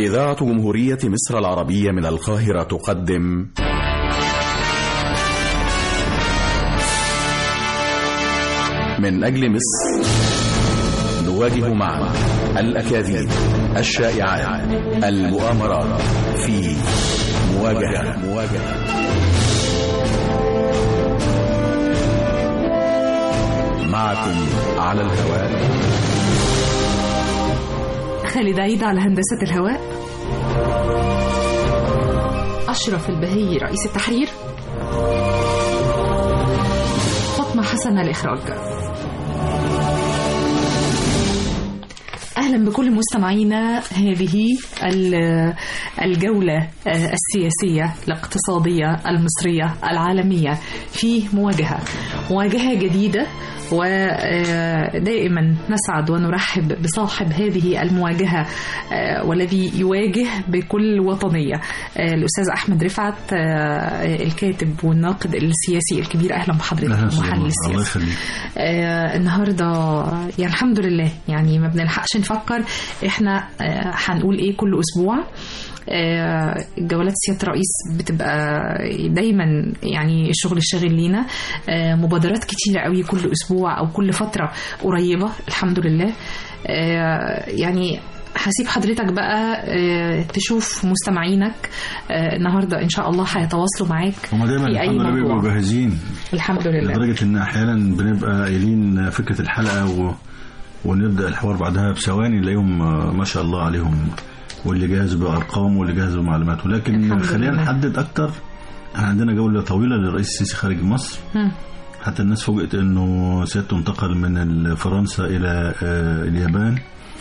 إذاعة جمهورية مصر العربية من القاهرة تقدم من أجل مصر نواجه معا الأكاذيب الشائعات المؤامرات في مواجهة مواجهة معكم على الهواء خالد عيد على هندسة الهواء أشرف البهي رئيس التحرير فاطمة حسن الإخراج أهلا بكل مستمعينا هذه الجولة السياسية الاقتصادية المصرية العالمية في مواجهة مواجهة جديدة ودائما نسعد ونرحب بصاحب هذه المواجهة والذي يواجه بكل وطنية الأستاذ أحمد رفعت الكاتب والناقد السياسي الكبير أهلا بحضرتك محلل السياسي النهاردة يعني الحمد لله يعني ما بنلحقش نفكر احنا هنقول ايه كل أسبوع جولات سياده الرئيس بتبقى دايما يعني الشغل الشاغل لينا مبادرات كتيره قوي كل اسبوع او كل فتره قريبه الحمد لله يعني هسيب حضرتك بقى تشوف مستمعينك النهارده ان شاء الله هيتواصلوا معاك هما دايما في اي الحمد لله موضوع بيبقوا جاهزين الحمد لله لدرجه ان احيانا بنبقى قايلين فكره الحلقه و... ونبدا الحوار بعدها بثواني نلاقيهم ما شاء الله عليهم واللي جاهز بارقام واللي جاهز بمعلومات ولكن الحمد خلينا لله. نحدد اكتر احنا عندنا جوله طويله للرئيس السيسي خارج مصر مم. حتى الناس فوجئت انه سيادته انتقل من فرنسا الى آه، اليابان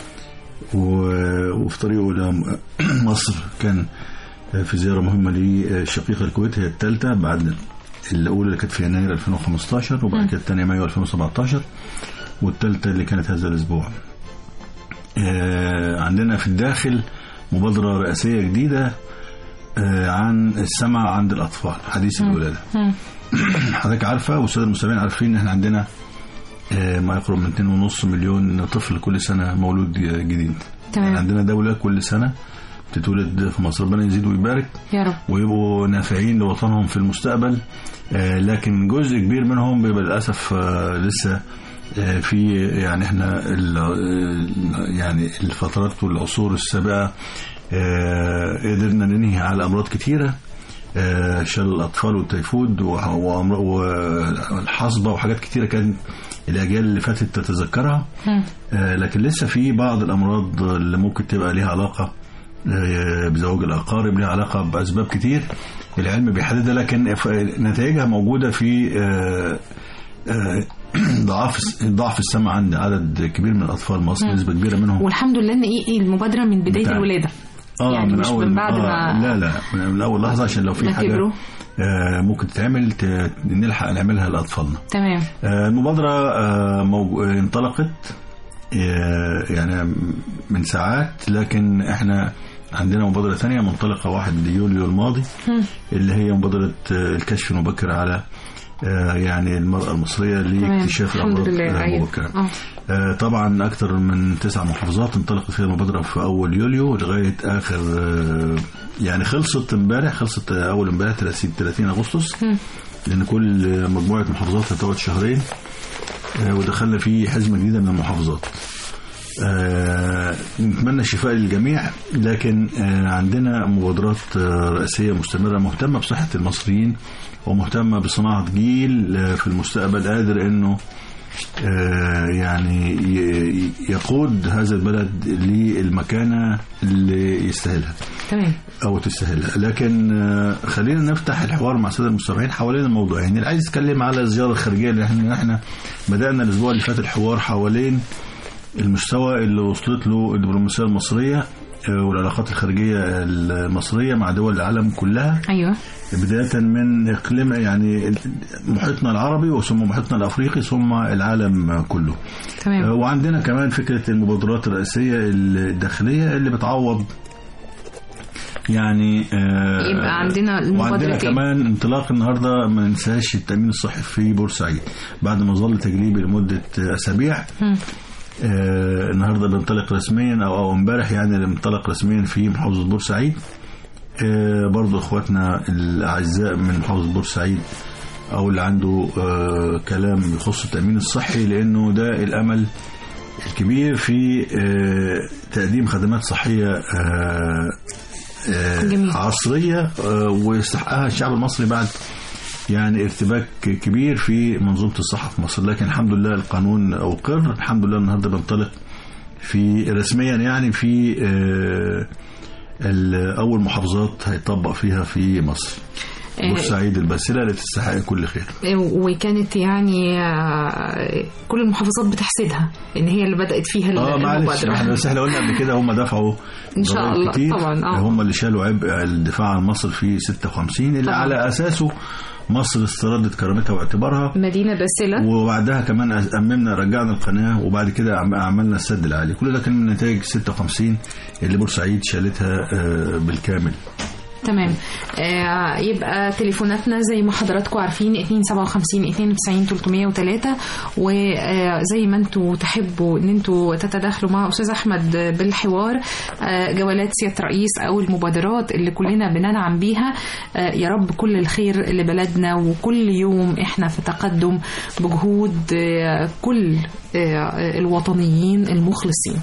و- وفي طريقه الى م- مصر كان في زياره مهمه لشقيقه الكويت هي الثالثه بعد الاولى اللي كانت في يناير 2015 وبعد كده الثانيه مايو 2017 والثالثه اللي كانت هذا الاسبوع. آه، عندنا في الداخل مبادره رئاسيه جديده آه، عن السمع عند الاطفال حديث الولاده. مم. حضرتك عارفه والساده المستمعين عارفين ان احنا عندنا آه، ما يقرب من 2.5 مليون طفل كل سنه مولود جديد تمام. عندنا دوله كل سنه بتتولد في مصر ربنا يزيد ويبارك يا رب ويبقوا نافعين لوطنهم في المستقبل آه، لكن جزء كبير منهم بيبقى للاسف آه، لسه آه، في يعني احنا ال- ال- يعني الفترات والعصور السابقه آه، قدرنا ننهي على امراض كتيره آه، شلل الاطفال والتيفود وح- وأمر- والحصبه وحاجات كتيره كان الاجيال اللي فاتت تتذكرها مم. آه، لكن لسه في بعض الامراض اللي ممكن تبقى ليها علاقه آه، بزواج الاقارب ليها علاقه باسباب كتير العلم بيحددها لكن ف- نتائجها موجوده في آه، آه، ضعاف ضعف السمع عند عدد كبير من اطفال مصر نسبه كبيره منهم والحمد لله ان ايه إيه المبادره من بدايه بتاع- الولاده اه يعني من مش اول من بعد ما- لا لا من من اول لحظه عشان لو في ما حاجه كبروا. آه، ممكن تتعمل ت- نلحق نعملها لاطفالنا تمام آه، المبادرة آه، موج- آه، انطلقت آه، يعني من ساعات لكن احنا عندنا مبادرة ثانية منطلقة 1 يوليو الماضي مم. اللي هي مبادرة آه، الكشف المبكر على آه، يعني المرأة المصرية لاكتشاف الحمد الأمراض لله أيوة. المبكرة آه. آه، طبعا أكثر من تسع محافظات انطلقت فيها المبادرة في أول يوليو لغاية آخر آه، يعني خلصت امبارح خلصت آه، أول امبارح 30 30 أغسطس مم. لأن كل مجموعة محافظات هتقعد شهرين آه، ودخلنا فيه حزمة جديدة من المحافظات آه، نتمنى الشفاء للجميع لكن آه، عندنا مبادرات آه، رئاسية مستمرة مهتمة بصحة المصريين ومهتمة بصناعة جيل آه، في المستقبل قادر انه آه، يعني ي- يقود هذا البلد للمكانة اللي يستاهلها تمام او تستاهلها لكن آه، خلينا نفتح الحوار مع الساده المستمعين حوالين الموضوع يعني اللي عايز يتكلم على الزياره الخارجيه اللي احنا احنا بدانا الاسبوع اللي فات الحوار حوالين المستوى اللي وصلت له الدبلوماسيه المصريه آه، والعلاقات الخارجيه المصريه مع دول العالم كلها ايوه بدايه من اقليم يعني محيطنا العربي وثم محيطنا الافريقي ثم العالم كله تمام وعندنا كمان فكرة المبادرات الرئاسية الداخلية اللي بتعوض يعني آه، يبقى عندنا وعندنا المبادرتين كمان انطلاق النهارده ما ننساش التامين الصحي في بورسعيد بعد ما ظل تجريبي لمده اسابيع مم. آه، النهارده بينطلق رسميا او او امبارح يعني بينطلق رسميا في محافظه بورسعيد آه، برضو اخواتنا الاعزاء من محافظه بورسعيد او اللي عنده آه، كلام يخص التامين الصحي لانه ده الامل الكبير في آه، تقديم خدمات صحيه آه، آه، جميل. عصريه آه، ويستحقها الشعب المصري بعد يعني ارتباك كبير في منظومه الصحه في مصر لكن الحمد لله القانون اقر الحمد لله النهارده بنطلق في رسميا يعني في آه، ال- اول محافظات هيطبق فيها في مصر آه، بورسعيد الباسله اللي تستحق كل خير وكانت يعني آه، كل المحافظات بتحسدها ان هي اللي بدات فيها اه معلش احنا بس احنا قلنا قبل كده هم دفعوا إن شاء ضرائب الله، كتير طبعاً، آه. هم اللي شالوا عبء الدفاع عن مصر في 56 اللي طبعاً. على اساسه مصر استردت كرامتها واعتبارها مدينه باسله وبعدها كمان أممنا رجعنا القناة وبعد كده عم- عملنا السد العالي كل ده كان من نتائج 56 اللي بورسعيد شالتها آه، بالكامل تمام آه يبقى تليفوناتنا زي ما حضراتكم عارفين 257 92 303 وزي ما انتوا تحبوا ان انتوا تتداخلوا مع استاذ احمد بالحوار آه جولات سياده الرئيس او المبادرات اللي كلنا بننعم بيها آه يا رب كل الخير لبلدنا وكل يوم احنا في تقدم بجهود آه كل آه الوطنيين المخلصين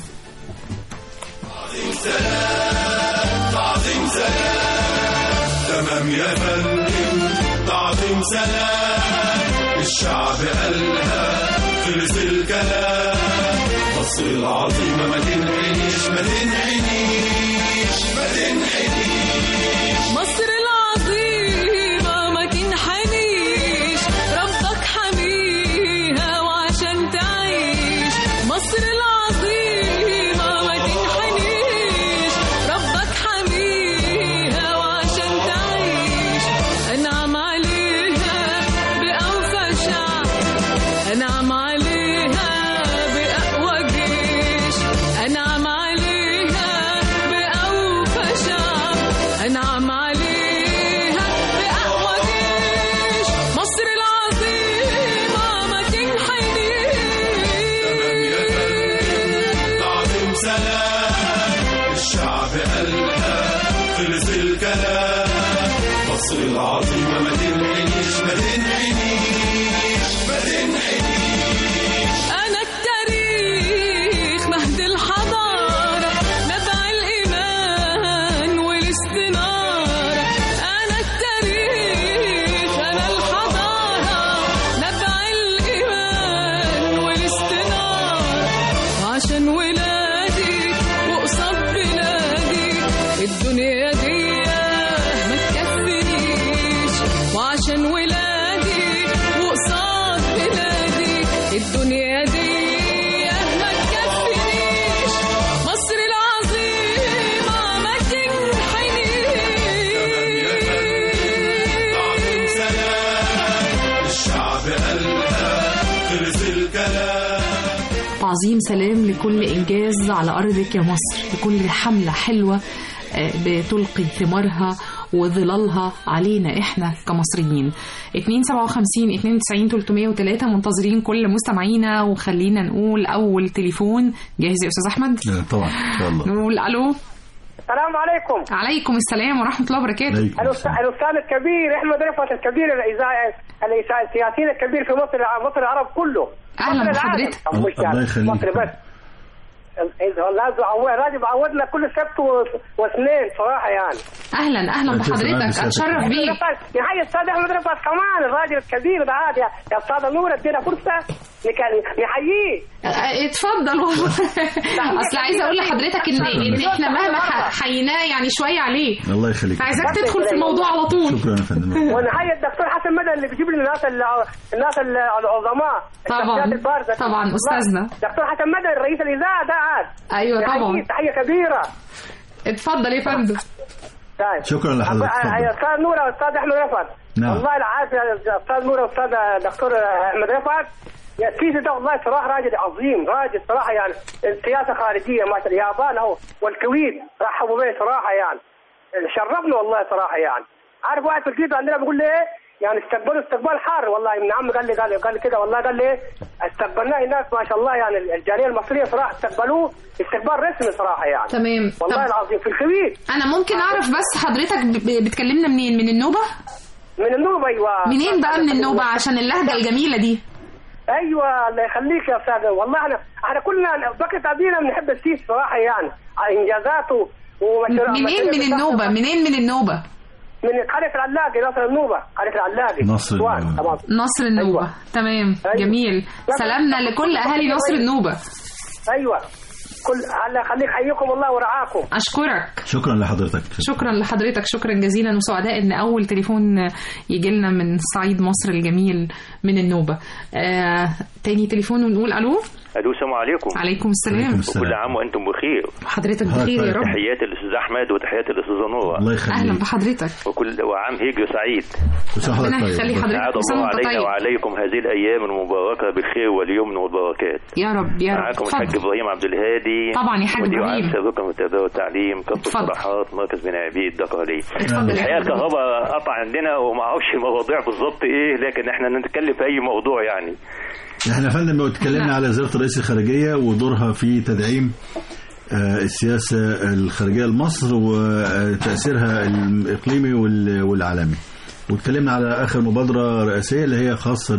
تمام يا فندم تعظيم سلام الشعب قالها خلص الكلام مصر العظيمة ما تنحنيش ما تنحنيش ما تنحنيش مصر العظيمة ما تنحنيش ربك حميها وعشان تعيش مصر العظيمة ما تنحنيش ربك حميها وعشان تعيش أنعم عليها بأوفى شعب أنعم عليها بأقوى جيش أنعم عليها بأوفى شعب أنعم عليها بأقوى جيش مصر العظيمة ما تنحنيش تعظيم سلام الشعب قالها خلص الكلام مصر العظيمة ما تنحنيش ما تنحنيش ما تنحنيش أنا التاريخ مهد الحضارة نبع الإيمان والاستنارة أنا التاريخ أنا الحضارة نبع الإيمان والاستنارة وعشان ولادي وقصاد بلادي الدنيا دي ما تكفينيش وعشان ولادي وقصاد بلادي الدنيا دي ما تكفينيش مصر العظيمة ما تعظيم تنحنيش سلام الشعب قالها خلص الكلام تعظيم سلام لكل إنجاز على أرضك يا مصر لكل حملة حلوة آه، بتلقي ثمارها وظلالها علينا إحنا كمصريين 257 92 303 منتظرين كل مستمعينا وخلينا نقول أول تليفون جاهز يا أستاذ أحمد آه، طبعا ان شاء الله نقول ألو السلام عليكم عليكم السلام ورحمة الله وبركاته عليكم الأستاذ السلام. الأستاذ الكبير أحمد رفعت الكبير الإذاعي الإذاعي السياسي الكبير في مصر مصر العرب كله أهلا مصر العالم. بحضرتك. أو مش الله يعني يخليك. مصر بس لازم لازم عودنا كل سبت و- واثنين صراحة يعني أهلا أهلا أنت تمام بحضرتك بسيادتك. أتشرف بيك نحيي الأستاذ أحمد رفعت كمان الراجل الكبير ده عاد يا يا أستاذ نور ادينا فرصة نك- نحييه آه، اتفضل والله اصل عايزه اقول لحضرتك ان ان احنا مهما ح- حيناه يعني شويه عليه الله يخليك عايزاك تدخل في الموضوع على طول شكرا يا فندم ونحيي الدكتور حسن مدى اللي بيجيب لنا الناس ال- الناس ال- العظماء طبعاً. الشخصيات البارزة طبعاً، أستاذنا. دكتور حسن مدى رئيس الإذاعة ده عاد ايوه نحييه طبعا تحية كبيرة اتفضل يا فندم طيب. شكرا لحضرتك، أبقى- اتفضل. يا استاذ نور يا استاذ احمد رفعت نعم. والله العافيه يا استاذ نور يا استاذ دكتور احمد رفعت يا السيسي ده والله صراحه راجل عظيم راجل صراحه يعني سياسه خارجيه ما شاء الله اليابان هو والكويت رحبوا به صراحه يعني شرفنا والله صراحه يعني عارف واحد في الكويت عندنا بيقول لي ايه يعني استقبلوا استقبال حار والله ابن عمي قال لي قال لي قال لي كده والله قال لي إيه، استقبلناه هناك ما شاء الله يعني الجاليه المصريه صراحه استقبلوه استقبال رسمي صراحه يعني تمام والله طب العظيم في الكويت انا ممكن اعرف بس حضرتك ب- بتكلمنا منين من النوبه من النوبه ايوه منين بقى من النوبه عشان اللهجه الجميله دي ايوه الله يخليك يا استاذ والله احنا احنا كلنا بكت ابينا بنحب السيسي صراحه يعني على انجازاته ومشاريع- منين مشاريع من بتاعته. النوبه منين من النوبه من قريه العلاقي نصر النوبه قريه العلاقي نصر أسوان. النوبة. تمام نصر النوبه أيوة. تمام أيوة. جميل سلامنا لكل اهالي نصر النوبه ايوه كل الله يخليك حييكم الله ورعاكم اشكرك شكرا لحضرتك شكرا لحضرتك شكرا جزيلا وسعداء ان اول تليفون يجي لنا من صعيد مصر الجميل من النوبه آه، تاني تليفون ونقول الو الو السلام عليكم عليكم السلام عليكم السلام. وكل عام وانتم بخير حضرتك بخير يا رب تحياتي للاستاذ احمد وتحياتي للاستاذه نوره الله اهلا يخليك بحضرتك وكل وعام هجري سعيد وسهلا ربنا حضرتك يخلي طيب حضرتك سعاد كل سنة الله وانت علينا طيب وعليكم هذه الايام المباركه بالخير واليمن والبركات يا رب يا رب معاكم الحاج اتفضل ابراهيم عبد الهادي طبعا يا حاج مدير عام إبراهيم. سابقا والتربيه والتعليم كف اتفضل. الصلاحات مركز بن عبيد دقهلي اتفضل يا الحقيقه حاج إبراهيم. الكهرباء قطع عندنا وما اعرفش المواضيع بالظبط ايه لكن احنا نتكلم في اي موضوع يعني احنا يا فندم لو اتكلمنا على زياره الرئيس الخارجيه ودورها في تدعيم آه، السياسه الخارجيه لمصر وتاثيرها الاقليمي وال- والعالمي واتكلمنا على اخر مبادره رئاسيه اللي هي خاصه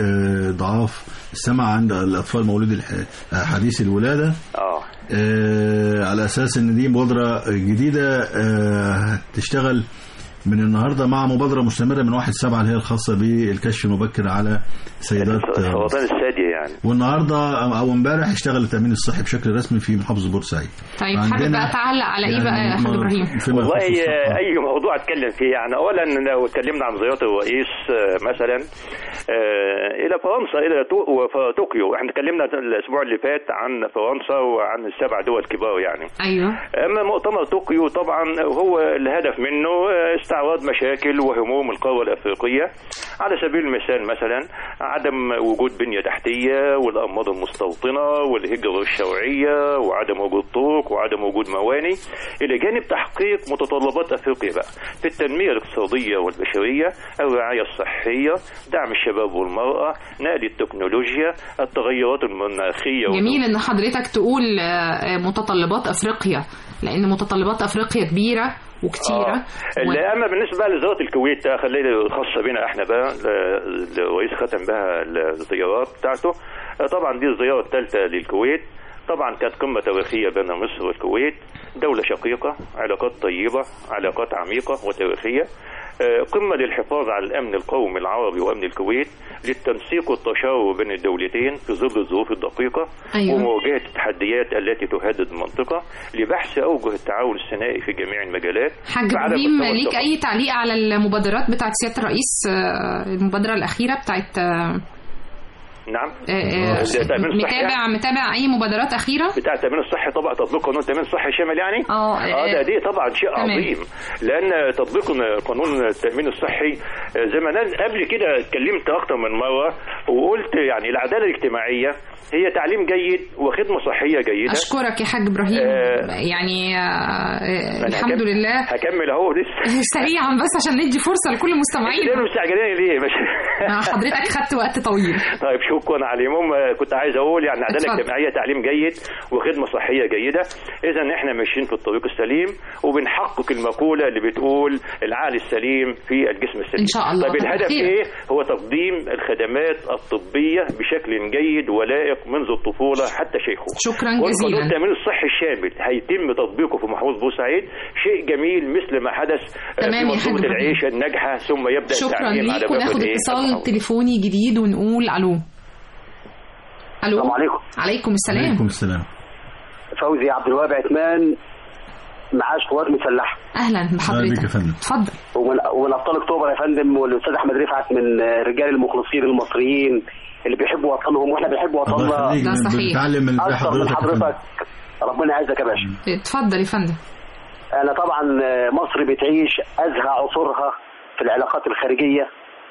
بضعاف السمع عند الاطفال مولودي الح- حديث الولاده اه آه، على اساس ان دي مبادره جديده آه، هتشتغل من النهارده مع مبادره مستمره من 1 7 اللي هي الخاصه بالكشف المبكر على سيدات آه، السرطان الثدي يعني والنهارده او امبارح اشتغل التامين الصحي بشكل رسمي في محافظه بورسعيد طيب حابب عندنا بقى تعلق على ايه بقى يا حاج ما- ابراهيم فيما والله يخص الصحة. اي موضوع اتكلم فيه يعني اولا لو اتكلمنا عن زياره الرئيس آه، مثلا آه، الى فرنسا الى تو- وطوكيو احنا اتكلمنا الاسبوع اللي فات عن فرنسا وعن السبع دول كبار يعني ايوه اما مؤتمر طوكيو طبعا هو الهدف منه آه، استعراض مشاكل وهموم القاره الافريقيه على سبيل المثال مثلا عدم وجود بنيه تحتيه والامراض المستوطنه والهجره الشرعيه وعدم وجود طرق وعدم وجود مواني الى جانب تحقيق متطلبات افريقيا بقى في التنميه الاقتصاديه والبشريه الرعايه الصحيه دعم الشباب والمراه نقل التكنولوجيا التغيرات المناخيه جميل ان حضرتك تقول آه، آه، متطلبات افريقيا لان متطلبات افريقيا كبيره وكتيره آه. و- اما بالنسبه لزياره الكويت ده خلينا خاصه بينا احنا بقى ل- الرئيس ختم بها الزيارات بتاعته آه، طبعا دي الزياره الثالثه للكويت طبعا كانت قمه تاريخيه بين مصر والكويت دوله شقيقه علاقات طيبه علاقات عميقه وتاريخيه آه، قمه للحفاظ على الامن القومي العربي وامن الكويت للتنسيق والتشاور بين الدولتين في ظل الظروف الدقيقه أيوة. ومواجهه التحديات التي تهدد المنطقه لبحث اوجه التعاون الثنائي في جميع المجالات حاج على ابراهيم مستوى ليك الدولة. اي تعليق على المبادرات بتاعت سياده الرئيس آه، المبادره الاخيره بتاعت آه، نعم آه، آه، التأمين الصحي متابع متابع اي مبادرات اخيره بتاع التامين الصحي طبعا تطبيق قانون التامين الصحي شامل يعني اه اه ده دي طبعا شيء تمام. عظيم لان تطبيق قانون التامين الصحي آه، زي ما انا قبل كده اتكلمت اكتر من مره وقلت يعني العداله الاجتماعيه هي تعليم جيد وخدمه صحيه جيده اشكرك يا حاج ابراهيم آه، يعني آه، آه، أنا الحمد هكمل- لله هكمل اهو لسه سريعا بس عشان ندي فرصه لكل انتوا مستمعينا دايما مستعجلين ليه مش آه، حضرتك خدت وقت طويل طيب شكرا على العموم آه، كنت عايز اقول يعني عداله اتفضل. اجتماعيه تعليم جيد وخدمه صحيه جيده اذا احنا ماشيين في الطريق السليم وبنحقق المقوله اللي بتقول العقل السليم في الجسم السليم إن شاء الله. طيب طب الهدف خير. ايه هو تقديم الخدمات الطبيه بشكل جيد ولائق منذ الطفوله حتى شيخوخه شكرا والقانون جزيلا التامين الصحي الشامل هيتم تطبيقه في محافظه بوسعيد شيء جميل مثل ما حدث آه، تمام في يا حاج منظومه إبراهيم. العيشه الناجحه ثم يبدا شكرا التعليم على ليك باب وناخد الإيه؟ اتصال المحافظة. تليفوني جديد ونقول الو الو السلام عليكم عليكم السلام عليكم السلام فوزي عبد الوهاب عثمان معاش قوات مسلحه اهلا اهلا بك يا بحضرتك فندم اتفضل ومن ومن ابطال اكتوبر يا فندم والاستاذ احمد رفعت من الرجال المخلصين المصريين اللي بيحبوا وطنهم واحنا بنحب الله وطننا يخليك ده صحيح. بنتعلم من زي اكثر من حضرتك يا فندم. حضرتك ربنا يعزك يا باشا اتفضل يا فندم انا طبعا مصر بتعيش ازهى عصورها في العلاقات الخارجيه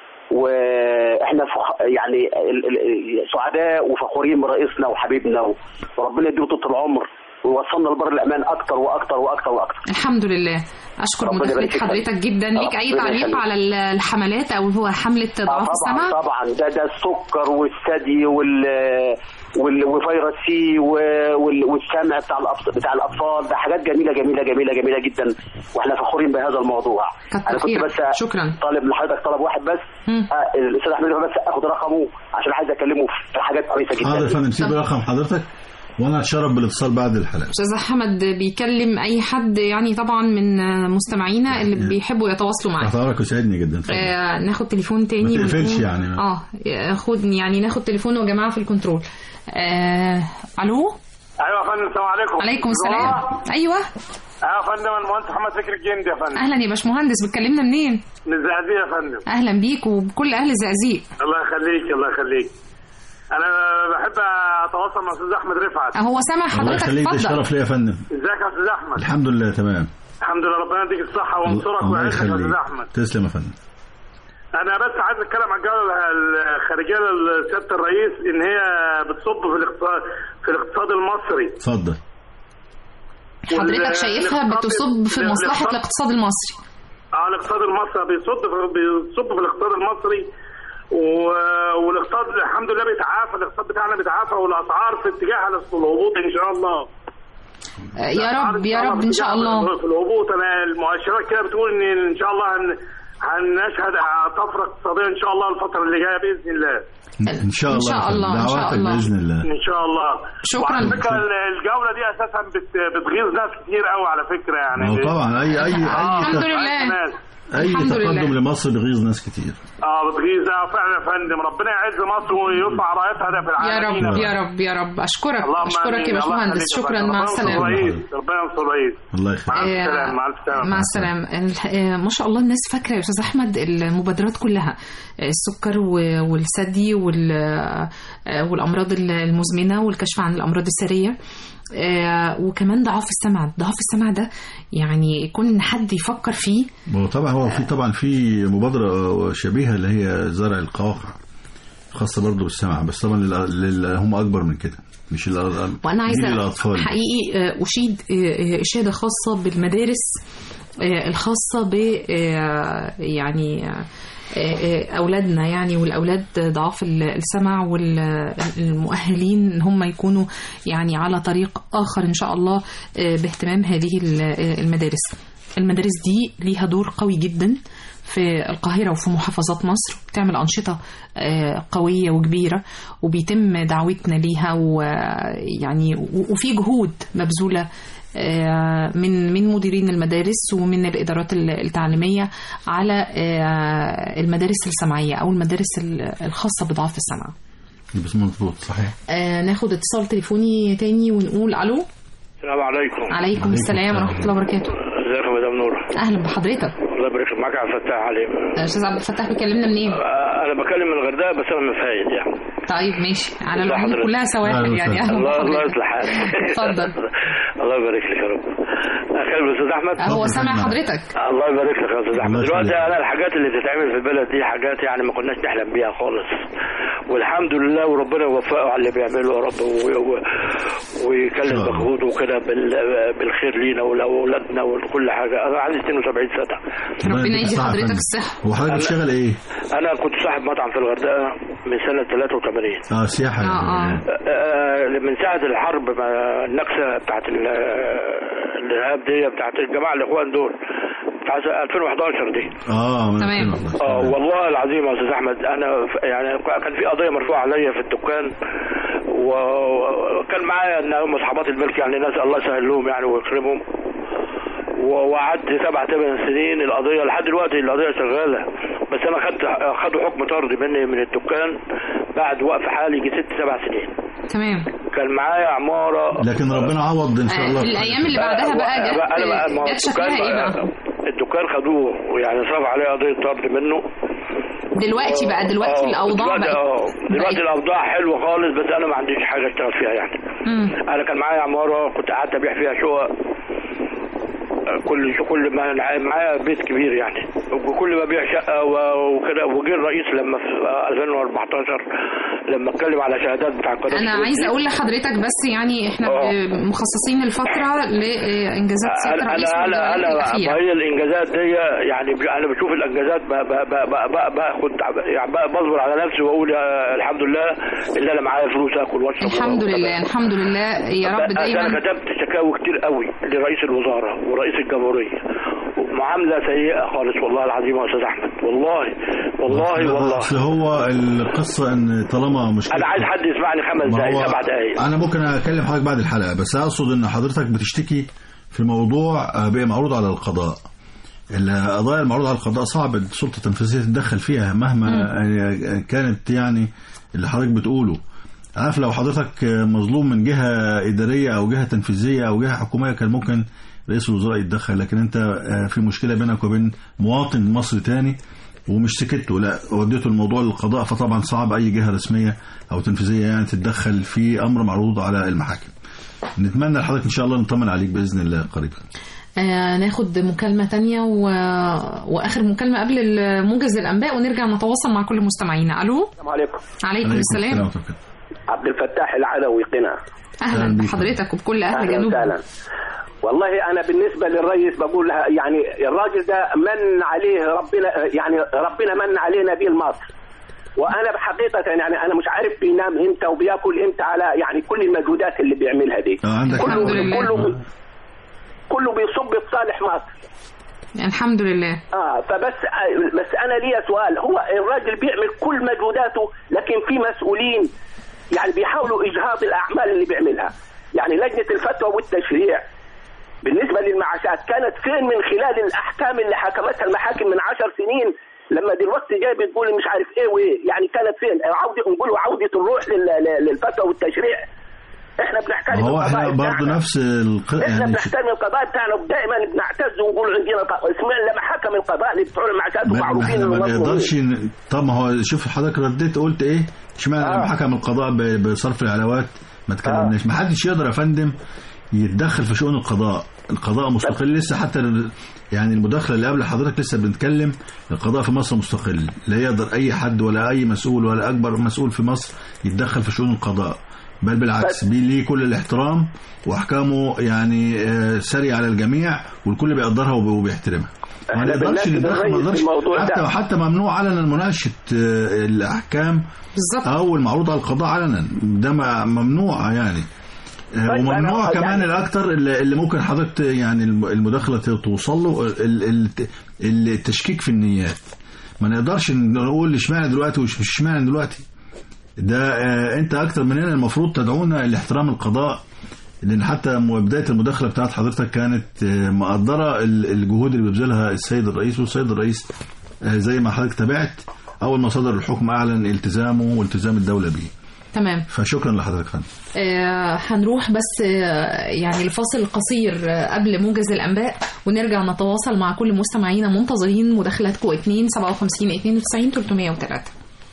واحنا فخ... يعني ال- ال- سعداء وفخورين برئيسنا وحبيبنا و- وربنا يديله طول العمر ويوصلنا لبر الامان اكتر واكتر واكتر واكتر الحمد لله اشكر ربنا مداخله يبارك فيك. حضرتك جدا ليك اي ربنا تعليق يخليك. على ال- الحملات او هو حمله آه ضعاف السمع طبعا طبعا ده ده السكر والثدي وال وال- وفيروس سي و- وال- والسمع بتاع الأطف- بتاع الاطفال ده حاجات جميله جميله جميله جميله جدا واحنا فخورين بهذا الموضوع كتر انا كنت خيرك. بس شكرا. طالب من حضرتك طلب واحد بس مم. آه، الاستاذ احمد بس اخد رقمه عشان عايز اكلمه في حاجات كويسه جدا حاضر يا فندم سيب رقم حضرتك وانا اتشرف بالاتصال بعد الحلقه استاذ احمد بيكلم اي حد يعني طبعا من مستمعينا اللي بيحبوا يتواصلوا معاه اعتبرك يسعدني جدا اتفضل. آه ناخد تليفون تاني ما تقفلش ونقول- يعني. اه خد يعني ناخد تليفون يا جماعه في الكنترول آه الو ايوه يا فندم السلام عليكم عليكم السلام ايوه ايوه يا فندم المهندس محمد فكري الجندي يا فندم اهلا يا باشمهندس بتكلمنا منين من الزقازيق يا فندم اهلا بيك وبكل اهل الزقازيق الله يخليك الله يخليك انا بحب اتواصل مع استاذ احمد رفعت هو سامع الله حضرتك يخليك ده اتفضل شرف ليا يا فندم ازيك يا استاذ احمد الحمد لله تمام الحمد لله ربنا يديك الصحه وينصرك الله ويعزك يا يخليك استاذ احمد تسلم يا فندم انا بس عايز اتكلم عن الجوله الخارجيه لسياده الرئيس ان هي بتصب في الاقتصاد في الاقتصاد المصري حضرتك وال- شايفها الاقتصاد- بتصب في مصلحه الاقتصاد- الاقتصاد المصري اه الاقتصاد المصري بيصب في بيصب في الاقتصاد المصري و- والاقتصاد الحمد لله بيتعافى الاقتصاد بتاعنا بيتعافى والاسعار في اتجاه الهبوط ان شاء الله آه، يا رب يا رب ان شاء الله في الهبوط انا المؤشرات كده بتقول ان ان شاء الله هن هنشهد طفره اقتصاديه ان شاء الله الفتره اللي جايه باذن الله ان شاء إن الله شاء يا فندم. الله، إن شاء دعواتك الله. باذن الله ان شاء الله شكراً. وعلى فكره الجوله دي اساسا بت- بتغيظ ناس كتير قوي على فكره يعني ما هو طبعا اي اي الحمد اي لله ناس. اي الحمد لله. تقدم لمصر بيغيظ ناس كتير اه بتغيظ اه فعلا يا فندم ربنا يعز مصر ويرفع رايتها ده في يا العالمين رب يا رب يا رب اشكرك اللهم اشكرك آمين. يا الله باشمهندس يخليك يا شكرا فندم. مع ربنا ينصر السلامه الرئيس. ربنا ينصر الرئيس الله مع يخليك آه، السلامه مع السلامه مع السلامة الح- آه، ما شاء الله الناس فاكرة يا أستاذ أحمد المبادرات كلها آه، السكر و- والثدي وال- آه، والأمراض المزمنة والكشف عن الأمراض السرية آه، وكمان ضعاف السمع ضعاف السمع ده يعني يكون حد يفكر فيه هو طبعا هو في طبعا في مبادره شبيهه اللي هي زرع القواقع خاصه برضه بالسمع بس طبعا لل- لل- هم اكبر من كده مش الأ- وانا دي عايزه للاطفال حقيقي آه، اشيد آه، آه، اشاده خاصه بالمدارس آه، الخاصه ب آه، يعني آه، آه، اولادنا يعني والاولاد ضعاف ال- السمع والمؤهلين ان هم يكونوا يعني على طريق اخر ان شاء الله آه، باهتمام هذه ال- آه، المدارس المدارس دي ليها دور قوي جدا في القاهرة وفي محافظات مصر بتعمل أنشطة آه، قوية وكبيرة وبيتم دعوتنا ليها ويعني و- وفي جهود مبذولة آه، من من مديرين المدارس ومن الإدارات ال- التعليمية على آه، المدارس السمعية أو المدارس ال- الخاصة بضعف السمع بس مظبوط صحيح آه، ناخد اتصال تليفوني تاني ونقول ألو السلام عليكم عليكم السلام ورحمة الله وبركاته ازيك يا مدام نور أهلا بحضرتك الله يبارك فيك معاك عبد الفتاح علي آه، أستاذ عبد الفتاح بيكلمنا منين؟ آه، انا بكلم من الغردقه بس انا من فايد يعني طيب ماشي على ازي العموم حضرتك؟ كلها سواحل أهلا يعني وسهلا. أهلا الله الله بحضرتك. يصلح حالك اتفضل. الله يبارك لك يا رب اكلم الاستاذ احمد هو اتفضل سامع معاك. حضرتك الله يبارك لك يا استاذ احمد الله دلوقتي يخليك. انا الحاجات اللي بتتعمل في البلد دي حاجات يعني ما كناش نحلم بيها خالص والحمد لله وربنا يوفقه على اللي بيعمله يا رب و- و- ويكلم إن شاء الله. مجهوده وكده بال- بالخير لينا ولاولادنا وكل حاجه انا عندي 72 سنه ربنا يدي الصحة يا حضرتك فندم. الصحة هو حضرتك بتشتغل ايه؟ انا كنت صاحب مطعم في الغردقه من سنه 83 اه سياحه اه اه آه، من ساعة الحرب ما النكسة بتاعت ال- الإرهاب دي بتاعت الجماعة الإخوان دول بتاعت 2011 دي اه من تمام. 2011. اه والله العظيم يا استاذ احمد انا ف- يعني كان في قضيه مرفوعه عليا في الدكان و- وكان معايا ان هم اصحابات الملك يعني ناس الله يسهل لهم يعني ويكرمهم و- وقعدت سبع ثمان سنين القضيه لحد دلوقتي القضيه شغاله بس انا خدت خدوا حكم طرد مني من الدكان بعد وقف حالي يجي ست سبع سنين تمام كان معايا عماره لكن ربنا عوض ان شاء الله آه، الأيام اللي بعدها بقى أنا- أنا بقى- ما هو جت جت شكلها الدكان إيه بقى؟ الدكان خدوه ويعني صرف عليه قضيه طرد منه دلوقتي بقى دلوقتي آه، الأوضاع دلوقتي بقت اه دلوقتي بقت- الاوضاع حلوه خالص بس انا ما عنديش حاجه اشتغل فيها يعني مم. انا كان معايا عماره كنت قعدت ابيع فيها شقق كل كل ما أنا معايا بيت كبير يعني وكل ما بيع شقه و- وكده وجه الرئيس لما في 2014 لما اتكلم على شهادات بتاع قناه انا السويس عايزه دي، اقول لحضرتك بس يعني احنا آه. ب- مخصصين الفتره لانجازات سياده انا الرئيس انا انا والجولات انا الاخيره ما هي الانجازات دي يعني ب- انا بشوف الانجازات ب- ب- ب- ب- ب- باخد يعني ب- بصبر على نفسي واقول يا الحمد لله اللي انا معايا فلوس اكل واشرب الحمد لله الحمد لله يا رب انا دايما كتبت شكاوي كتير قوي لرئيس الوزاره ورئيس الجمهوريه معامله سيئه خالص والله العظيم يا استاذ احمد والله والله والله اصل هو القصه ان طالما مشكله انا عايز حد يسمعني خمس ما دقائق هو سبع دقائق انا ممكن اكلم حضرتك بعد الحلقه بس اقصد ان حضرتك بتشتكي في موضوع آه، بقى معروض على القضاء القضايا المعروضة على القضاء صعب السلطة التنفيذية تتدخل فيها مهما آه، كانت يعني اللي حضرتك بتقوله عارف لو حضرتك آه، مظلوم من جهة إدارية أو جهة تنفيذية أو جهة حكومية كان ممكن رئيس الوزراء يتدخل لكن أنت آه، في مشكلة بينك وبين مواطن مصري تاني ومش سكته لا وديته الموضوع للقضاء فطبعا صعب أي جهة رسمية أو تنفيذية يعني تتدخل في أمر معروض على المحاكم نتمنى لحضرتك إن شاء الله نطمن عليك بإذن الله قريبا آه ناخد مكالمة تانية و... وآخر مكالمة قبل موجز الأنباء ونرجع نتواصل مع كل مستمعينا ألو السلام عليكم عليكم السلام ورحمة الله. عبد الفتاح العلوي قنا أهلا أهلا بيك. بحضرتك وبكل أهل اهلا جنوب وسهلا والله انا بالنسبه للرئيس بقول لها يعني الراجل ده من عليه ربنا يعني ربنا من علينا به مصر وانا بحقيقه يعني انا مش عارف بينام امتى وبياكل امتى على يعني كل المجهودات اللي بيعملها دي آه، عندك كله الحمد لله. كله كله بيصب في صالح مصر الحمد لله اه فبس بس انا ليا سؤال هو الراجل بيعمل كل مجهوداته لكن في مسؤولين يعني بيحاولوا اجهاض الاعمال اللي بيعملها يعني لجنه الفتوى والتشريع بالنسبه للمعاشات كانت فين من خلال الاحكام اللي حكمتها المحاكم من عشر سنين لما دلوقتي جاي بتقول مش عارف ايه وايه يعني كانت فين عوده نقولوا عوده الروح لل- لل- للفتوى والتشريع احنا بنحترم هو احنا القضاء برضه بتاعنا. نفس الق... احنا يعني بنحترم القضاء بتاعنا ودائما بنعتز ونقول عندنا ق- اسمعنا لما حكم القضاء اللي بتوع المعاشات ما ومعروفين احنا ما ومظلومين. نقدرش ن- طب ما هو شوف حضرتك رديت قلت ايه اشمعنى آه. لما حكم القضاء ب- بصرف العلاوات ما تكلمناش ما حدش يقدر يا فندم يتدخل في شؤون القضاء القضاء مستقل لسه حتى ال- يعني المداخله اللي قبل حضرتك لسه بنتكلم القضاء في مصر مستقل لا يقدر اي حد ولا اي مسؤول ولا اكبر مسؤول في مصر يتدخل في شؤون القضاء بل بالعكس بي ليه كل الاحترام واحكامه يعني آه، سريعه على الجميع والكل بيقدرها وب- وبيحترمها ما إحنا نقدرش بنناشد ندخل ما الرئيس نقدرش في الموضوع حتى ده. حتى ممنوع علنا مناقشه آه، الاحكام بالظبط او المعروض على القضاء علنا ده م- ممنوع يعني آه، طيب وممنوع أنا- كمان يعني- الاكتر اللي اللي ممكن حضرتك ت- يعني الم- المداخله ت- توصل له ال- ال- التشكيك في النيات ما نقدرش نقول اشمعنى دلوقتي ومش اشمعنى دلوقتي ده آه، انت اكتر مننا المفروض تدعونا لاحترام القضاء لان حتى م- بدايه المداخله بتاعت حضرتك كانت آه، مقدره ال- الجهود اللي بيبذلها السيد الرئيس والسيد الرئيس آه، زي ما حضرتك تابعت اول ما صدر الحكم اعلن التزامه والتزام الدوله بيه تمام فشكرا لحضرتك فندم آه هنروح بس آه يعني لفاصل قصير آه قبل موجز الأنباء ونرجع نتواصل مع كل مستمعينا منتظرين مداخلاتكم 2 57 92 303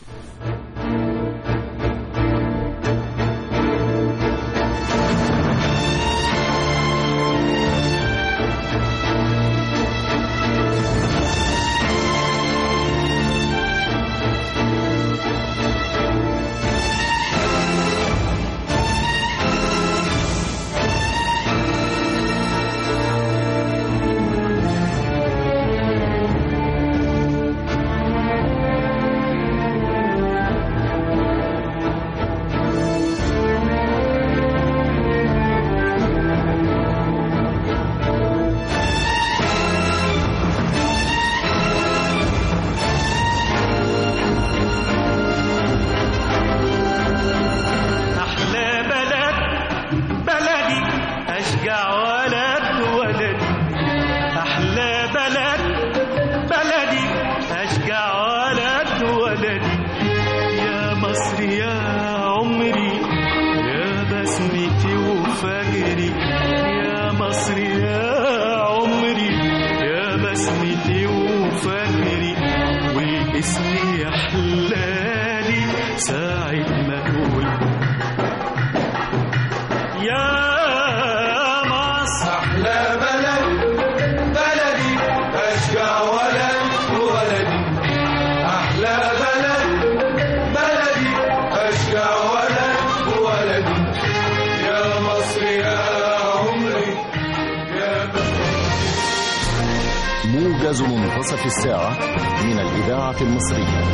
أحلى بلد بلدي أشجع ولد ولدي أحلى بلد بلدي أشجع ولد ولدي يا مصر يا عمري يا بسمتي وفجري يا مصر يا عمري يا بسمتي وفجري واسمي يحلالي ساعة ما أقول يا مصر أحلى بلد موجز منتصف الساعة من الإذاعة المصرية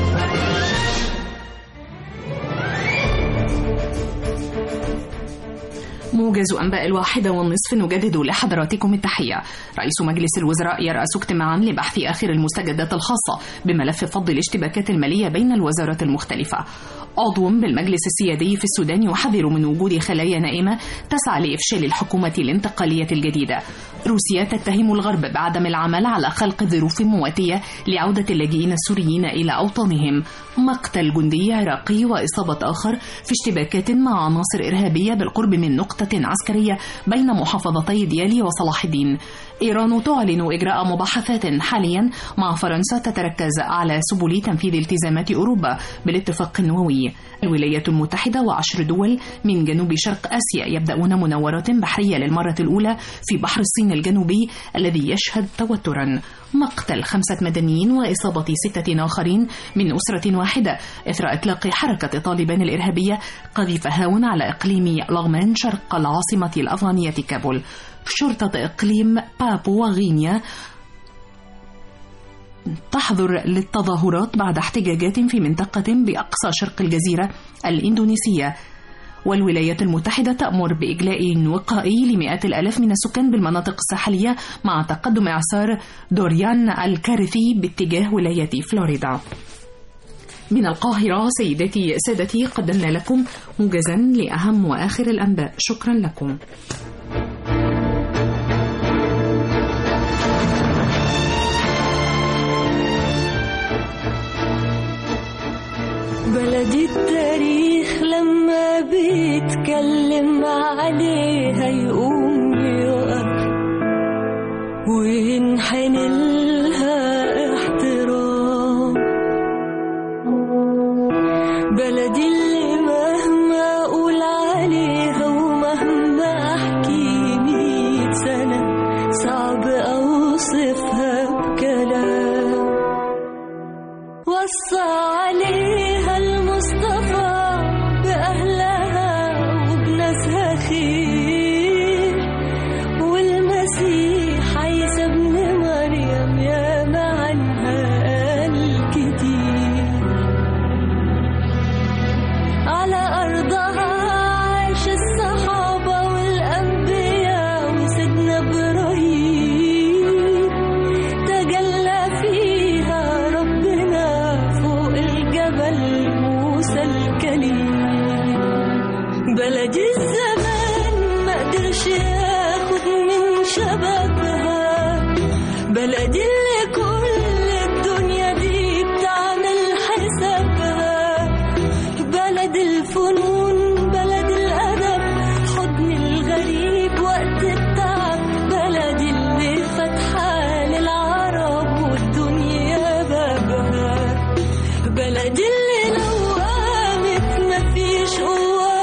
موجز أنباء الواحدة والنصف نجدد لحضراتكم التحية رئيس مجلس الوزراء يرأس اجتماعا لبحث آخر المستجدات الخاصة بملف فض الاشتباكات المالية بين الوزارات المختلفة عضو بالمجلس السيادي في السودان يحذر من وجود خلايا نائمة تسعى لإفشال الحكومة الانتقالية الجديدة روسيا تتهم الغرب بعدم العمل على خلق ظروف مواتية لعودة اللاجئين السوريين إلى أوطانهم مقتل جندي عراقي وإصابة آخر في اشتباكات مع عناصر إرهابية بالقرب من نقطة عسكرية بين محافظتي ديالي وصلاح الدين إيران تعلن إجراء مباحثات حاليا مع فرنسا تتركز على سبل تنفيذ التزامات أوروبا بالاتفاق النووي الولايات المتحدة وعشر دول من جنوب شرق آسيا يبدأون مناورات بحرية للمرة الأولى في بحر الصين الجنوبي الذي يشهد توترا مقتل خمسة مدنيين وإصابة ستة آخرين من أسرة واحدة إثر إطلاق حركة طالبان الإرهابية قذيفة هاون على إقليم لغمان شرق العاصمة الأفغانية كابول شرطة إقليم بابوا غينيا تحظر للتظاهرات بعد احتجاجات في منطقة بأقصى شرق الجزيرة الإندونيسية والولايات المتحدة تأمر بإجلاء وقائي لمئات الآلاف من السكان بالمناطق الساحلية مع تقدم إعصار دوريان الكارثي باتجاه ولاية فلوريدا من القاهرة سيداتي سادتي قدمنا لكم موجزا لأهم وآخر الأنباء شكرا لكم بلدي التاريخ لما بيتكلم عليها يقوم يقف وينحني لها احترام بلدي اللي مهما اقول عليها ومهما احكي مية سنة صعب اوصفها بكلام وصى عليها المصطفى بأهلها وبناسها خير والمسيح عيسى ابن مريم يا عنها قال كتير على أرضها عاش الصحابة والأنبياء وسيدنا إبراهيم تجلى فيها ربنا فوق الجبل موسى الكليم بلد الزمان ما قدرش ياخد من شبابها بلد اللي كل الدنيا دي بتعمل حسابها بلد الفنون بلد الأدب حضن الغريب وقت التعب بلد اللي فاتحة للعرب والدنيا بابها بلد اللي لو قامت مفيش قوة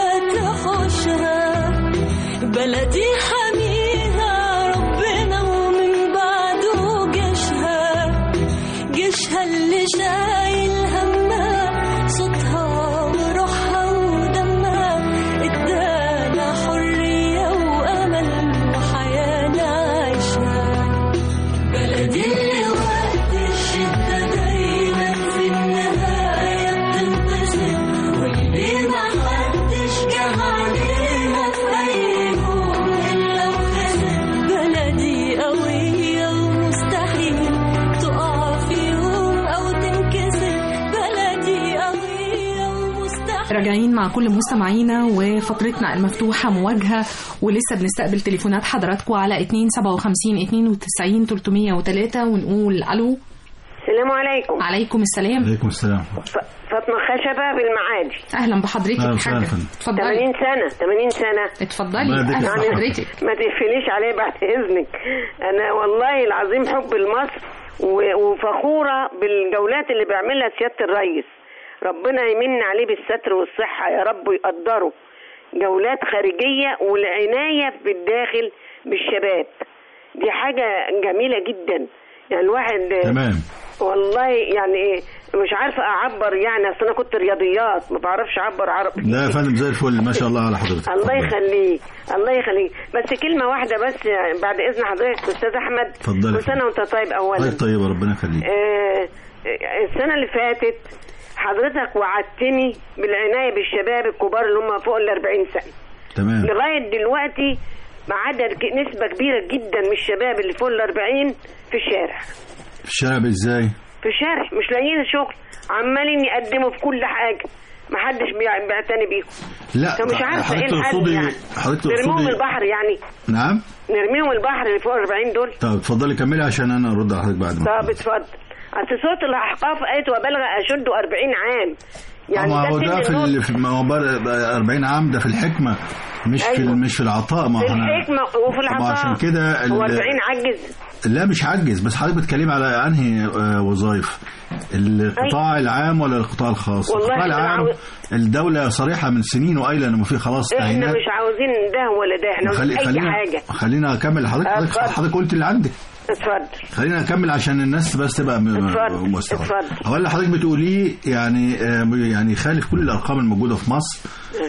تحوشها بلدي حميها ربنا ومن بعده جيشها جيشها اللي شايل همها صوتها وروحها ودمها ادانا حرية وأمل وحياة نعيشها بلدي اللي وقت الشدة دايما في النهاية بتنبسط واللي ما حدش جه عليها في أي يوم إلا وخسر بلدي قوية ومستحيل تقع في يوم أو تنكسر بلدي قوية ومستحيل راجعين مع كل مستمعينا وفترتنا المفتوحة مواجهة ولسه بنستقبل تليفونات حضراتكم على 257 92 303 ونقول ألو السلام عليكم عليكم السلام عليكم السلام ف- فاطمة خشبة بالمعادي أهلا بحضرتك أهلا يا وسهلا حاجة فندم. اتفضلي 80 سنة 80 سنة اتفضلي الله يديك أهلا الصحة. بحضرتك ما تقفليش عليه بعد إذنك أنا والله العظيم حب لمصر و- وفخورة بالجولات اللي بيعملها سيادة الرئيس ربنا يمن عليه بالستر والصحة يا رب ويقدره جولات خارجية والعناية بالداخل بالشباب دي حاجة جميلة جدا يعني الواحد تمام والله يعني ايه مش عارفه اعبر يعني اصل انا كنت رياضيات ما بعرفش اعبر عربي لا يا فندم زي الفل ما شاء الله على حضرتك الله اتفضل. يخليك الله يخليك بس كلمه واحده بس يعني بعد اذن حضرتك استاذ احمد اتفضلي. كل سنه وانت طيب اولا طيب طيب ربنا يخليك آه، السنة اللي فاتت حضرتك وعدتني بالعناية بالشباب الكبار اللي هم فوق ال 40 سنة تمام لغاية دلوقتي ما عدد ك- نسبة كبيرة جدا من الشباب اللي فوق ال 40 في الشارع في الشارع ازاي في الشارع مش لاقيين شغل عمالين يقدموا في كل حاجة ما حدش بيع- بيعتني بيهم لا فمش عارفة ايه حضرتك الحل تقصدي يعني حضرتك نرميهم تقصدي البحر يعني نعم نرميهم البحر اللي فوق ال 40 دول طب اتفضلي كملي عشان انا ارد على حضرتك بعد ما طب اتفضل اصل سورة الاحقاف قالت وبلغ اشد 40 عام يعني ما هو ده ده سن في النضج. ال- في ما هو بر- 40 عام ده في الحكمه مش في أيوة. ال- مش في العطاء ما في هو احنا الحكمة وفي ما العطاء عشان كده ال- هو 40 عجز لا مش عجز بس حضرتك بتتكلمي على انهي آه، وظائف القطاع العام ولا القطاع الخاص والله القطاع أنا العام عاوز- الدولة صريحة من سنين وقايلة انه في خلاص احنا تعيينات مش عاوزين ده ولا ده احنا خلي عاوزين اي خلينا حاجة خلينا اكمل حضرتك حضرتك, اتفضل. حضرتك قلت اللي عندك اتفضل خلينا اكمل عشان الناس بس تبقى م- اتفضل. مستوعبة اتفضل. هو اللي حضرتك بتقوليه يعني آه، يعني خالف كل الارقام الموجوده في مصر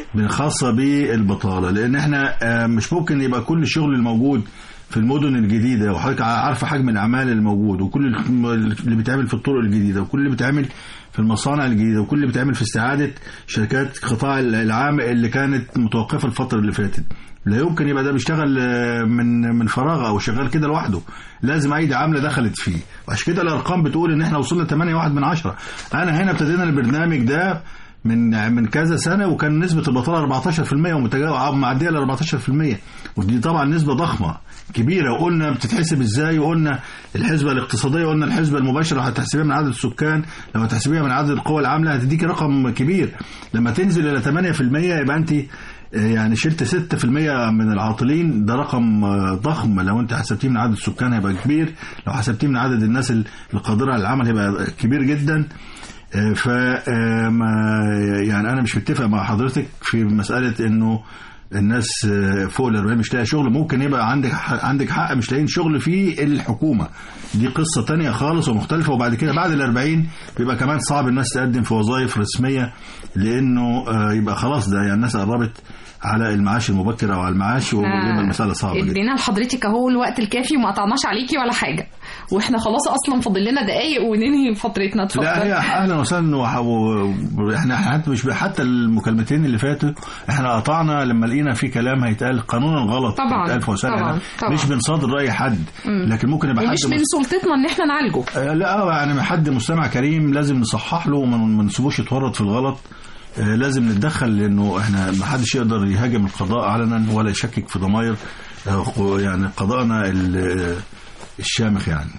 خاصه بالبطاله لان احنا آه، مش ممكن يبقى كل الشغل الموجود في المدن الجديده وحضرتك عارفه حجم الاعمال الموجود وكل اللي بيتعمل في الطرق الجديده وكل اللي بيتعمل في المصانع الجديده وكل اللي بيتعمل في استعاده شركات قطاع العام اللي كانت متوقفه الفتره اللي فاتت لا يمكن يبقى ده بيشتغل آه، من من فراغ او شغال كده لوحده لازم ايدي عامله دخلت فيه وعشان كده الارقام بتقول ان احنا وصلنا 8 واحد من عشرة انا هنا ابتدينا البرنامج ده من من كذا سنه وكان نسبه البطاله 14% ومتجاوزه معديه ل 14% ودي طبعا نسبه ضخمه كبيره وقلنا بتتحسب ازاي وقلنا الحسبه الاقتصاديه وقلنا الحسبه المباشره هتحسبيها من عدد السكان لما تحسبيها من عدد القوى العامله هتديكي رقم كبير لما تنزل الى 8% يبقى انت يعني شلت 6% من العاطلين ده رقم آه، ضخم لو انت حسبتيه من عدد السكان هيبقى كبير لو حسبتيه من عدد الناس القادره على العمل هيبقى كبير جدا آه، ف آه، ما يعني انا مش متفق مع حضرتك في مساله انه الناس آه، فوق ال 40 مش لاقي شغل ممكن يبقى عندك ح- عندك حق مش لاقيين شغل في الحكومه دي قصه تانية خالص ومختلفه وبعد كده بعد ال 40 بيبقى كمان صعب الناس تقدم في وظائف رسميه لانه آه، يبقى خلاص ده يعني الناس قربت على المعاش المبكر او على المعاش ويبقى المساله صعبه جدا ادينا لحضرتك اهو الوقت الكافي وما قطعناش عليكي ولا حاجه واحنا خلاص اصلا فاضل لنا دقايق وننهي فترتنا اتفضل لا هي اهلا وسهلا وح- و- و- احنا حتى مش حتى المكالمتين اللي فاتوا احنا قطعنا لما لقينا في كلام هيتقال قانونا غلط طبعاً، هيتقال في وسائل طبعاً، الإعلام. طبعاً. مش بنصادر راي حد مم. لكن ممكن يبقى حد ومش من مس- سلطتنا ان احنا نعالجه آه، لا آه، يعني حد مستمع كريم لازم نصحح له وما ما نسيبوش يتورط في الغلط آه، لازم نتدخل لانه احنا ما حدش يقدر يهاجم القضاء علنا ولا يشكك في ضماير آه، يعني قضاءنا ال- آه، الشامخ يعني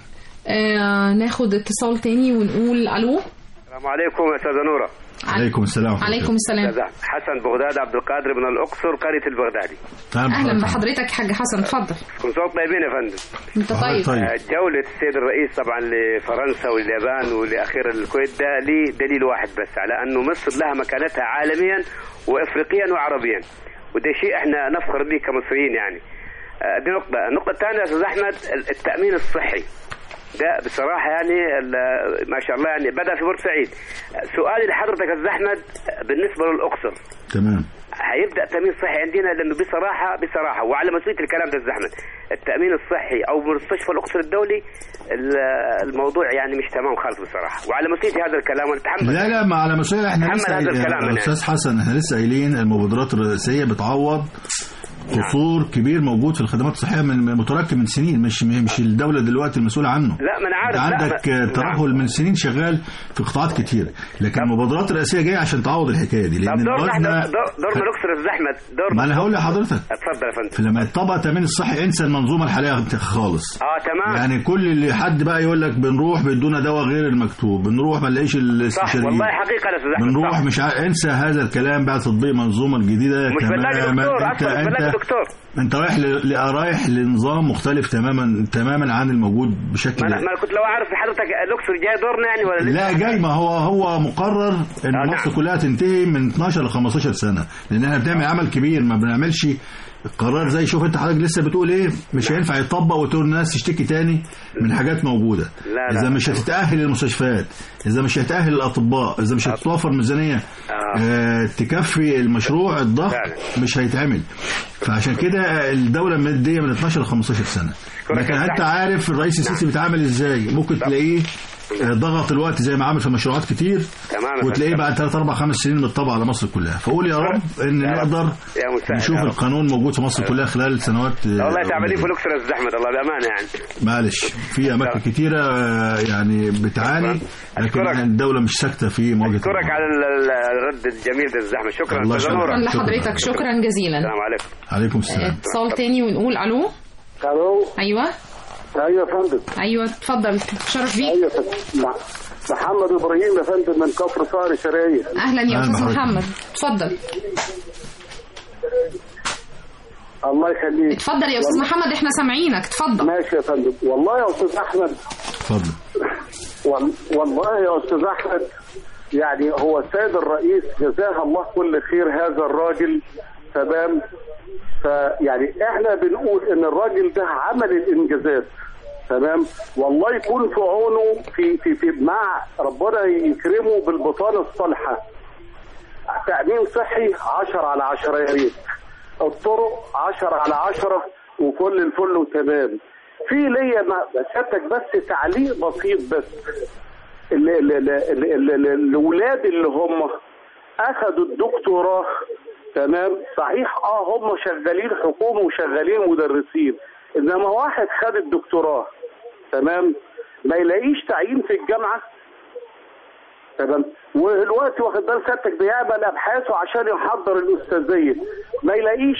آه ناخد اتصال تاني ونقول الو السلام عليكم يا استاذه نوره عليكم السلام ورحمة الله. عليكم السلام أستاذ حسن بغداد عبد القادر من الاقصر قريه البغدادي اهلا بحضرتك حاج حسن اتفضل كل سنه وانتم طيبين يا فندم انت طيب آه، جولة السيد الرئيس طبعا لفرنسا واليابان ولأخيرا الكويت ده ليه دليل واحد بس على أنه مصر لها مكانتها عالميا وإفريقيا وعربيا وده شيء احنا نفخر به كمصريين يعني آه، دي نقطة النقطة الثانية يا أستاذ أحمد التأمين الصحي ده بصراحة يعني ال- ما شاء الله يعني بدأ في بورسعيد آه، سؤالي لحضرتك يا أستاذ أحمد آه، بالنسبة للأقصر تمام هيبدا تامين صحي عندنا لانه بصراحه بصراحه وعلى مسؤوليه الكلام ده الزحمه التامين الصحي او مستشفى الاقصر الدولي ال- الموضوع يعني مش تمام خالص بصراحه وعلى مسؤوليه هذا الكلام ونتحمل لا لا ما على مسؤولية احنا تحمل لسه هذا قايل- الكلام يا يعني. استاذ حسن احنا لسه قايلين المبادرات الرئاسيه بتعوض قصور كبير موجود في الخدمات الصحيه من متراكم من سنين مش مش الدوله دلوقتي المسؤوله عنه لا ما انا عارف ده لا، عندك ما- ترهل من سنين شغال في قطاعات كتير لكن المبادرات الرئاسيه جايه عشان تعوض الحكايه دي لان طب دورنا احنا الموازنه دور- دورنا الاقصر الزحمه دورنا ما انا هقول لحضرتك اتفضل يا فندم لما يطبق التامين الصحي انسى المنظومه الحاليه خالص اه تمام يعني كل اللي حد بقى يقول لك بنروح بيدونا دواء غير المكتوب بنروح ما نلاقيش صح الاستشاريين والله حقيقه يا استاذ احمد بنروح صح. مش ع... انسى هذا الكلام بعد تطبيق منظومه الجديده مش بنلاقي دكتور انت اصلا مش بنلاقي انت دكتور انت رايح ل... ل- رايح لنظام مختلف تماما تماما عن الموجود بشكل ما انا ما أنا كنت لو اعرف حضرتك الاقصر جاي دورنا يعني ولا لسه؟ لا جاي ما هو هو مقرر ان آه، مصر نعم. كلها تنتهي من 12 ل 15 سنه لان احنا بنعمل عمل كبير ما بنعملش القرار زي شوف انت حضرتك لسه بتقول ايه مش هينفع يطبق وتقول الناس تشتكي تاني من حاجات موجوده لا، لا. اذا مش هتتاهل المستشفيات اذا مش هيتاهل الاطباء اذا مش هتتوفر ميزانيه آه تكفي المشروع الضخم فعلا. مش هيتعمل فعشان كده الدوله مديه من 12 ل 15 سنه لكن انت عارف الرئيس السيسي بيتعامل ازاي ممكن تلاقيه آه، ضغط الوقت زي ما عمل في مشروعات كتير تمام يا وتلاقيه فندم. بعد 3 4 5 سنين متطبق على مصر كلها فقول يا رب ان نقدر يا مساعد نشوف يا رب. القانون موجود في مصر كلها خلال سنوات آه، والله تعبانين في الاقصر يا استاذ احمد الله بامانه يعني معلش في اماكن كتيره آه، يعني بتعاني لكن الدوله مش ساكته في مواجهه اشكرك على ال- ال- الرد الجميل ده الزحمه شكرا الله أستاذ يسلمك. نورة. شكرا لحضرتك شكرا جزيلا السلام عليكم عليكم السلام اتصال تاني ونقول الو الو ايوه ايوه يا فندم ايوه اتفضل شرف بيك ايوه يا فندم مع- محمد ابراهيم يا فندم من كفر صار شرقيه اهلا يا أهلا استاذ بحضرتك. محمد اتفضل الله يخليك اتفضل يا استاذ محمد احنا سامعينك اتفضل ماشي يا فندم والله يا استاذ احمد اتفضل وال- والله يا استاذ احمد يعني هو السيد الرئيس جزاه الله كل خير هذا الراجل تمام فيعني احنا بنقول ان الراجل ده عمل الانجازات تمام والله يكون في عونه في في في مع ربنا يكرمه بالبطانه الصالحه تأمين صحي 10 على 10 يا ريت الطرق 10 على 10 وكل الفل وتمام في ليا ما- سيادتك بس تعليق بسيط بس ال- ال- ال- ال- ال- ال- الاولاد اللي هم اخذوا الدكتوراه تمام صحيح اه هم شغالين حكومه وشغالين مدرسين انما واحد خد الدكتوراه تمام ما يلاقيش تعيين في الجامعه تمام ودلوقتي واخد بال سيادتك بيعمل ابحاثه عشان يحضر الاستاذيه ما يلاقيش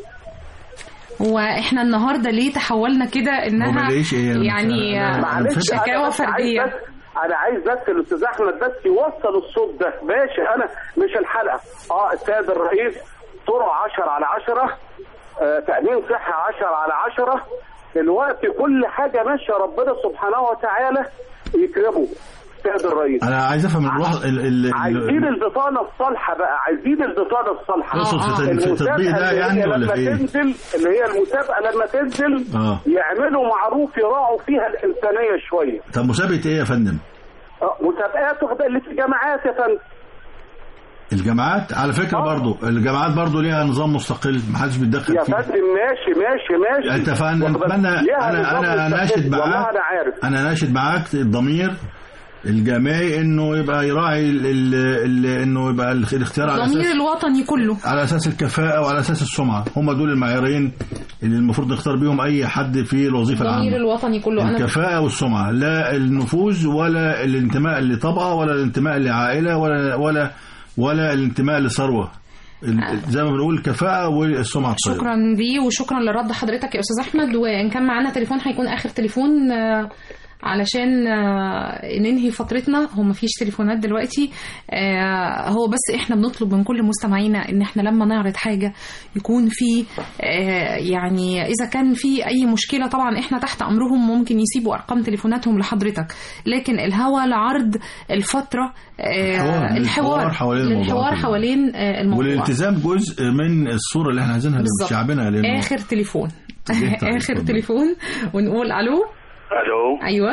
واحنا النهارده ليه تحولنا كده هو انها ما يلاقيش ايه؟ يعني معلش أنا شكاوى بس عايز فرديه بس انا عايز بس الاستاذ احمد بس يوصل الصوت ده ماشي انا مش الحلقه اه السيد الرئيس طرق 10 على 10 آه تامين صحي 10 على 10 دلوقتي كل حاجه ماشيه ربنا سبحانه وتعالى يكرمه السيد الرئيس انا عايز افهم الروح ال- ال- عايزين البطانه الصالحه بقى عايزين البطانه الصالحه تقصد في الت- في التطبيق ده المسابقة اللي يعني هي ولا لما في إيه؟ تنزل اللي هي المسابقه لما تنزل اه يعملوا معروف يراعوا فيها الانسانيه شويه طب مسابقه ايه يا فندم؟ آه، مسابقات واخده اللي في الجامعات يا فندم الجامعات على فكره برضو الجامعات برضو ليها نظام مستقل ما حدش بيتدخل يا فيه فندم ماشي ماشي ماشي انت فاهم واخد بالك؟ انا ليها انا نظام انا مستقل. ناشد والله معاك انا عارف انا ناشد معاك الضمير الجامعي انه يبقى يراعي ال- ال- ال- انه يبقى الاخ- الاختيار على الضمير اساس الوطني كله على اساس الكفاءه وعلى اساس السمعه هم دول المعيارين اللي المفروض نختار بيهم اي حد في الوظيفه الضمير العامه الوطني كله انا الكفاءة والسمعة لا النفوذ ولا الانتماء لطبقة ولا الانتماء لعائلة ولا ولا ولا الانتماء لثروة ال- زي ما بنقول الكفاءة والسمعة الطيبة شكرا ليه وشكرا لرد حضرتك يا استاذ احمد وان كان معانا تليفون هيكون اخر تليفون آه، علشان آه، ننهي فترتنا هو مفيش تليفونات دلوقتي آه، هو بس احنا بنطلب من كل مستمعينا ان احنا لما نعرض حاجه يكون في آه، يعني اذا كان في اي مشكله طبعا احنا تحت امرهم ممكن يسيبوا ارقام تليفوناتهم لحضرتك لكن الهوى لعرض الفتره آه، الحوار- الحوار حوالين الموضوع الحوار كله. حوالين آه، الموضوع والالتزام جزء من الصورة اللي احنا عايزينها بالظبط. لشعبنا لأنه اخر تليفون طيب، اخر اتفضل. تليفون ونقول الو الو ايوه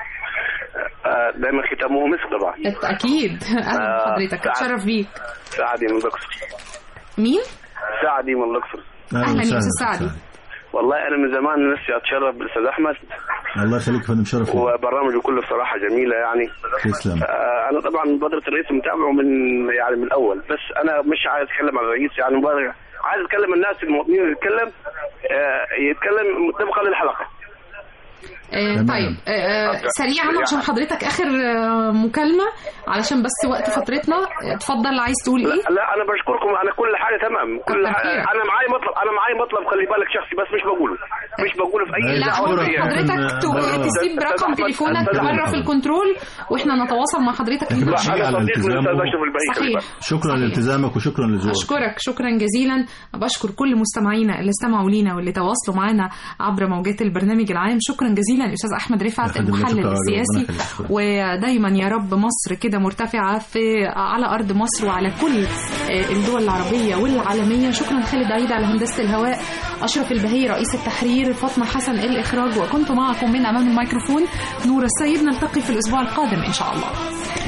آه، دايما ختامه مسك طبعا أت- اكيد اهلا آه، بحضرتك سعد. اتشرف بيك سعدي من الاقصر مين سعدي من الاقصر اهلا يا استاذ سعدي والله انا من زمان نفسي اتشرف بالاستاذ احمد الله يخليك يا فندم شرف لي. وبرامجه كله بصراحه جميله يعني تسلم آه، انا طبعا مبادره الرئيس متابعه من يعني من الاول بس انا مش عايز اتكلم عن الرئيس يعني مبادرة عايز اتكلم الناس المواطنين اللي يتكلم آه، يتكلم طبقا للحلقه آه طيب آه آه، سريعا عشان حضرتك اخر آه مكالمه علشان بس وقت فترتنا اتفضل عايز تقول لا, ايه لا انا بشكركم انا كل حاجه تمام كل كتر حاجة خيرك. انا معايا مطلب انا معايا مطلب خلي بالك شخصي بس مش بقوله مش بقوله في اي لا دعوة ممكن فيا. حضرتك تو- تسيب رقم تليفونك تعرف الكنترول واحنا نتواصل مع حضرتك لكن من بشجع على الالتزام صحيح شكرا لالتزامك وشكرا لذوقك أشكرك شكرا جزيلا بشكر كل مستمعينا اللي استمعوا لينا واللي تواصلوا معنا عبر موجات البرنامج العام شكرا جزيلا جزيلا الاستاذ احمد رفعت يا فندم، المحلل شكراً. ربنا السياسي يخليك. ودايما يا رب مصر كده مرتفعه في على ارض مصر وعلى كل آه، الدول العربيه والعالميه شكرا خالد عيد على هندسه الهواء اشرف البهي رئيس التحرير فاطمه حسن الاخراج وكنت معكم من امام الميكروفون نور السيد نلتقي في الاسبوع القادم ان شاء الله